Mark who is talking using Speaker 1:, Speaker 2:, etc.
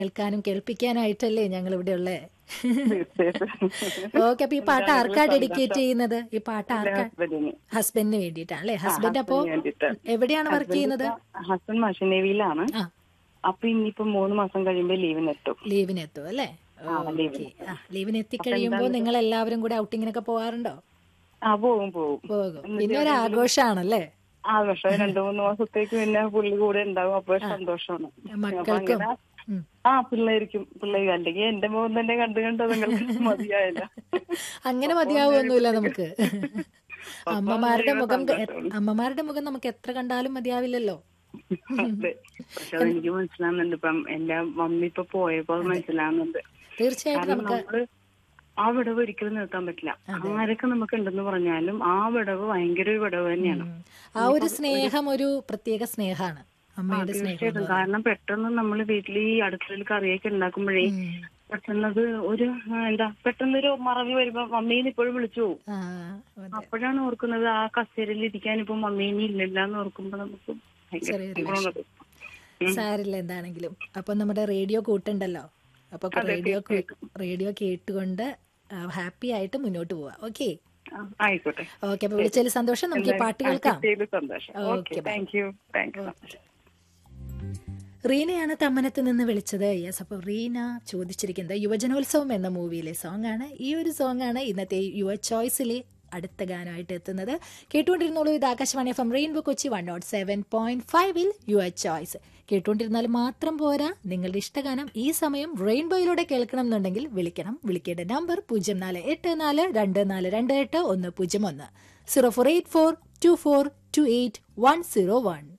Speaker 1: കേൾക്കാനും കേൾപ്പിക്കാനായിട്ടല്ലേ ഞങ്ങൾ ഇവിടെ ഉള്ളേ
Speaker 2: തീർച്ചയായിട്ടും
Speaker 1: ഓക്കെ അപ്പൊ ഈ പാട്ട് ആർക്കാ ഡെഡിക്കേറ്റ് ചെയ്യുന്നത് ഈ പാട്ട്
Speaker 2: എന്റെ
Speaker 1: ആർക്കാ
Speaker 2: ഹസ്ബൻഡിന്
Speaker 1: ഹസ്ബൻഡിന് വേണ്ടിയിട്ടാണ് അല്ലേ ഹസ്ബൻഡ് അപ്പോ
Speaker 2: ഹസ്ബൻഡിന് വേണ്ടിയിട്ട്.
Speaker 1: എവിടെയാണ് വർക്ക് ചെയ്യുന്നത്
Speaker 2: ഹസ്ബൻഡ് മഷി നേവിയിലാണ്
Speaker 1: ആ
Speaker 2: അപ്പൊ ഇനിയിപ്പോ മൂന്ന് മാസം കഴിയുമ്പോ ലീവിന് എത്തും
Speaker 1: ലീവിന് എത്തും അല്ലേ
Speaker 2: ആ, ലീവിന്
Speaker 1: ഓക്കെ ആ ലീവിന് എത്തിക്കഴിയുമ്പോൾ നിങ്ങൾ എല്ലാവരും കൂടെ ഔട്ടിങ്ങിനൊക്കെ പോവാറുണ്ടോ
Speaker 2: ആ പോകും പോകും
Speaker 1: പോകും പിന്നെ ഒരു ആഘോഷാണല്ലേ
Speaker 2: ആ പക്ഷെ രണ്ടു മൂന്ന് മാസത്തേക്ക് പിന്നെ പുള്ളി കൂടെ ഉണ്ടാവും അപ്പൊ ഒരു സന്തോഷമാണ് അപ്പൊ
Speaker 1: മക്കൾക്കും
Speaker 2: അങ്ങനെ
Speaker 1: ഉം.
Speaker 2: ആ പിള്ളേർക്കും പിള്ളേർ അല്ലെങ്കിൽ എന്റെ മുഖം തന്നെ കണ്ടു കണ്ട് നിങ്ങൾക്ക് മതിയായില്ല
Speaker 1: അങ്ങനെ മതിയാവൊന്നുമില്ല നമുക്ക്
Speaker 2: അപ്പൊ
Speaker 1: അമ്മമാരുടെ
Speaker 2: ഭയങ്കര
Speaker 1: മുഖം
Speaker 2: സന്തോഷമാണ്.
Speaker 1: അമ്മമാരുടെ മുഖം നമുക്ക് എത്ര കണ്ടാലും മതിയാവില്ലല്ലോ
Speaker 2: അതെ പക്ഷെ അതെനിക്ക് മനസ്സിലാവുന്നുണ്ട് ഇപ്പം എന്റെ മമ്മി ഇപ്പൊ പോയപ്പോ അത് മനസ്സിലാവുന്നുണ്ട്
Speaker 1: തീർച്ചയായിട്ടും
Speaker 2: കാരണം
Speaker 1: നമുക്ക്
Speaker 2: നമ്മള് ആ വിടവ് ഒരിക്കലും നിർത്താൻ പറ്റില്ല ആരൊക്കെ നമുക്ക് ഉണ്ടെന്ന് പറഞ്ഞാലും ആ വിടവ് ഭയങ്കര ഒരു വിടവ് തന്നെയാണ്
Speaker 1: ഉം. ആ ഒരു സ്നേഹം ഒരു പ്രത്യേക സ്നേഹമാണ് അമ്മയുടെ സ്നേഹം എന്ന്
Speaker 2: തീർച്ചയായിട്ടും കാരണം പെട്ടെന്ന് നമ്മൾ വീട്ടിൽ ഈ അടുക്കളയിൽ കറിയൊക്കെ ഉണ്ടാക്കുമ്പോഴേ
Speaker 1: ഉം.
Speaker 2: പെട്ടെന്നത് ഒരു ആ, എന്താ പെട്ടെന്നൊരു മറവി വരുമ്പോ മമ്മീന്ന് ഇപ്പോഴും വിളിച്ചു പോകും
Speaker 1: ആ, അതെ.
Speaker 2: അപ്പോഴാണ് ഓർക്കുന്നത് ആ കസേരയിൽ ഇരിക്കാൻ ഇപ്പൊ മമ്മീനി ഇല്ലല്ല എന്ന് ഓർക്കുമ്പോ നമുക്ക് ഭയങ്കര
Speaker 1: ചെറിയൊരു
Speaker 2: സങ്കടമാണ്.
Speaker 1: സാരില്ല എന്താണെങ്കിലും അപ്പൊ നമ്മുടെ റേഡിയോ കൂട്ടുണ്ടല്ലോ അപ്പൊ റേഡിയോ റേഡിയോ കേട്ടുകൊണ്ട് ഹാപ്പി ആയിട്ട് മുന്നോട്ട് പോവാ ഓക്കെ
Speaker 2: ആ, ആയിക്കോട്ടെ
Speaker 1: ഓക്കെ അപ്പൊ വിളിച്ചതിൽ സന്തോഷം നമുക്ക് ഈ പാട്ട് കേൾക്കാം
Speaker 2: കിട്ടിയതിൽ സന്തോഷം
Speaker 1: okay,
Speaker 2: okay thank you thank you
Speaker 1: റീനയാണ് തമ്മനത്ത് നിന്ന് വിളിച്ചത് യെസ് അപ്പോൾ റീന ചോദിച്ചിരിക്കുന്നത് യുവജനോത്സവം എന്ന മൂവിയിലെ സോങ് ആണ് ഈ ഒരു സോങ് ആണ് ഇന്നത്തെ യുവ ചോയ്സിലെ അടുത്ത ഗാനമായിട്ട് എത്തുന്നത് കേട്ടുകൊണ്ടിരുന്നോളൂ ഇത് Akashvani F M rainbow Kochi one nought seven point ഫൈവിൽ യുവ ചോയ്സ് കേട്ടുകൊണ്ടിരുന്നാൽ മാത്രം പോരാ നിങ്ങളുടെ ഇഷ്ടഗാനം ഈ സമയം റെയിൻബോയിലൂടെ കേൾക്കണം എന്നുണ്ടെങ്കിൽ വിളിക്കണം വിളിക്കേണ്ട നമ്പർ പൂജ്യം നാല് എട്ട് നാല് രണ്ട് നാല് രണ്ട് എട്ട് ഒന്ന് പൂജ്യം ഒന്ന് zero four eight four two four two eight one zero one